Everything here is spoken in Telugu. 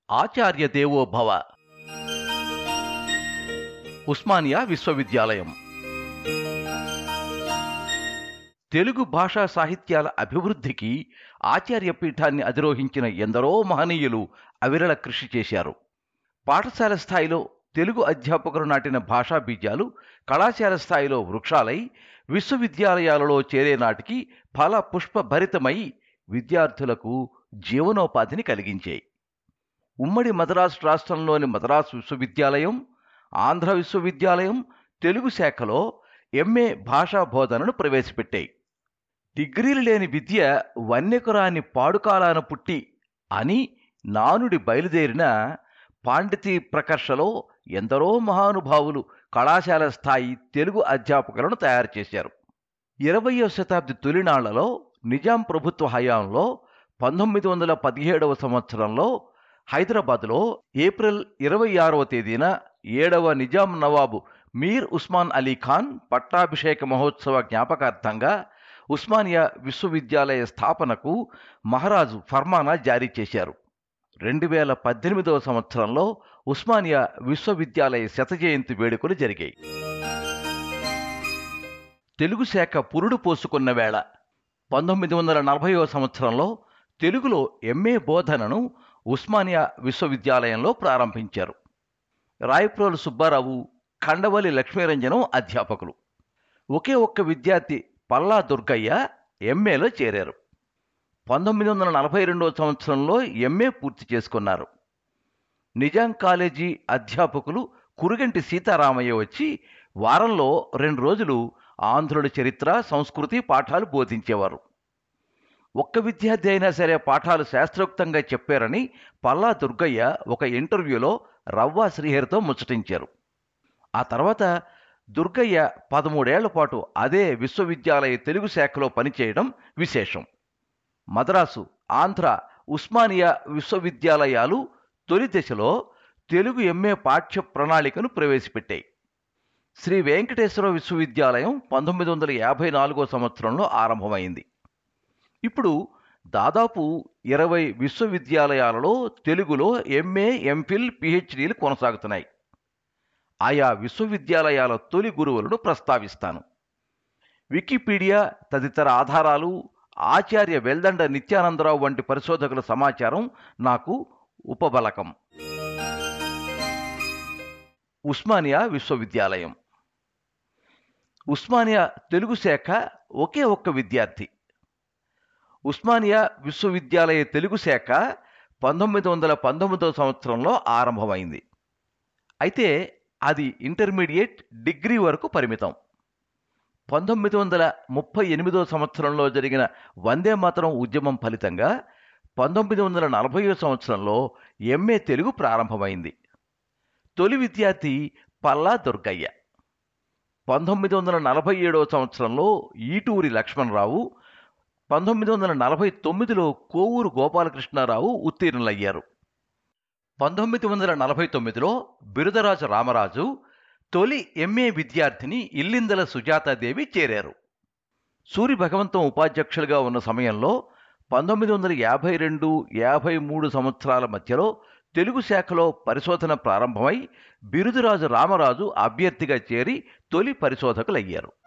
ఆచార్య దేవో భవ ఉస్మానియా విశ్వవిద్యాలయం తెలుగు భాషా సాహిత్యాల అభివృద్ధికి ఆచార్య పీఠాన్ని అధిరోహించిన ఎందరో మహనీయులు అవిరళ కృషి చేశారు పాఠశాల స్థాయిలో తెలుగు అధ్యాపకులు నాటిన భాషా బీజాలు కళాశాల స్థాయిలో వృక్షాలై విశ్వవిద్యాలయాలలో చేరే నాటికి ఫల పుష్ప భరితమై విద్యార్థులకు జీవనోపాధిని కలిగించాయి ఉమ్మడి మద్రాసు రాష్ట్రంలోని మద్రాసు విశ్వవిద్యాలయం ఆంధ్ర విశ్వవిద్యాలయం తెలుగు శాఖలో ఎంఏ భాషా బోధనను ప్రవేశపెట్టాయి డిగ్రీలు లేని విద్య వన్యకురాని పాడుకాలాన పుట్టి అని నానుడి బయలుదేరిన పాండితీ ప్రకర్షలో ఎందరో మహానుభావులు కళాశాల స్థాయి తెలుగు అధ్యాపకులను తయారు చేశారు ఇరవయో శతాబ్ది తొలినాళ్లలో నిజాం ప్రభుత్వ హయాంలో పంతొమ్మిది వందల పదిహేడవ సంవత్సరంలో హైదరాబాద్లో ఏప్రిల్ ఇరవై ఆరవ తేదీన ఏడవ నిజాం నవాబు మీర్ ఉస్మాన్ అలీ ఖాన్ పట్టాభిషేక మహోత్సవ జ్ఞాపకార్థంగా ఉస్మానియా విశ్వవిద్యాలయ స్థాపనకు మహారాజు ఫర్మానా జారీ చేశారు రెండు వేల పద్దెనిమిదవ సంవత్సరంలో ఉస్మానియా విశ్వవిద్యాలయ శత జయంతి వేడుకలు జరిగాయి తెలుగు శాఖ పురుడు పోసుకున్న వేళ పంతొమ్మిది వందల నలభైవ సంవత్సరంలో తెలుగులో ఎంఏ బోధనను ఉస్మానియా విశ్వవిద్యాలయంలో ప్రారంభించారు రాయప్రోలు సుబ్బారావు ఖండవల్లి లక్ష్మీరంజనం అధ్యాపకులు ఒకే ఒక్క విద్యార్థి పల్లా దుర్గయ్య ఎంఏలో చేరారు పంతొమ్మిది వందల నలభై రెండవ సంవత్సరంలో ఎంఏ పూర్తి చేసుకున్నారు నిజాం కాలేజీ అధ్యాపకులు కురుగంటి సీతారామయ్య వచ్చి వారంలో రెండు రోజులు ఆంధ్రుడి చరిత్ర సంస్కృతి పాఠాలు బోధించేవారు ఒక్క విద్యార్థి అయినా సరే పాఠాలు శాస్త్రోక్తంగా చెప్పారని పల్లా దుర్గయ్య ఒక ఇంటర్వ్యూలో రవ్వ శ్రీహరితో ముచ్చటించారు ఆ తర్వాత దుర్గయ్య పదమూడేళ్ల పాటు అదే విశ్వవిద్యాలయ తెలుగు శాఖలో పనిచేయడం విశేషం మద్రాసు ఆంధ్ర ఉస్మానియా విశ్వవిద్యాలయాలు తొలి దశలో తెలుగు ఎంఏ పాఠ్య ప్రణాళికను ప్రవేశపెట్టాయి శ్రీ వెంకటేశ్వర విశ్వవిద్యాలయం పంతొమ్మిది వందల యాభై నాలుగో సంవత్సరంలో ఆరంభమైంది ఇప్పుడు దాదాపు ఇరవై విశ్వవిద్యాలయాలలో తెలుగులో ఎంఏ ఎంఫిల్ పిహెచ్డీలు కొనసాగుతున్నాయి ఆయా విశ్వవిద్యాలయాల తొలి గురువులను ప్రస్తావిస్తాను వికీపీడియా తదితర ఆధారాలు ఆచార్య వెల్దండ నిత్యానందరావు వంటి పరిశోధకుల సమాచారం నాకు ఉపబలకం ఉస్మానియా విశ్వవిద్యాలయం ఉస్మానియా తెలుగు శాఖ ఒకే ఒక్క విద్యార్థి ఉస్మానియా విశ్వవిద్యాలయ తెలుగు శాఖ పంతొమ్మిది వందల పంతొమ్మిదవ సంవత్సరంలో ఆరంభమైంది అయితే అది ఇంటర్మీడియట్ డిగ్రీ వరకు పరిమితం పంతొమ్మిది వందల ముప్పై ఎనిమిదో సంవత్సరంలో జరిగిన వందే మాతరం ఉద్యమం ఫలితంగా పంతొమ్మిది వందల నలభైవ సంవత్సరంలో ఎంఏ తెలుగు ప్రారంభమైంది తొలి విద్యార్థి పల్లా దుర్గయ్య పంతొమ్మిది వందల నలభై ఏడవ సంవత్సరంలో ఈటూరి లక్ష్మణరావు పంతొమ్మిది వందల నలభై తొమ్మిదిలో కోవూరు గోపాలకృష్ణారావు ఉత్తీర్ణులయ్యారు పంతొమ్మిది వందల నలభై తొమ్మిదిలో బిరుదరాజు రామరాజు తొలి ఎంఏ విద్యార్థిని ఇల్లిందల సుజాతాదేవి చేరారు సూరి భగవంతం ఉపాధ్యక్షులుగా ఉన్న సమయంలో పంతొమ్మిది వందల యాభై రెండు యాభై మూడు సంవత్సరాల మధ్యలో తెలుగు శాఖలో పరిశోధన ప్రారంభమై బిరుదురాజు రామరాజు అభ్యర్థిగా చేరి తొలి పరిశోధకులయ్యారు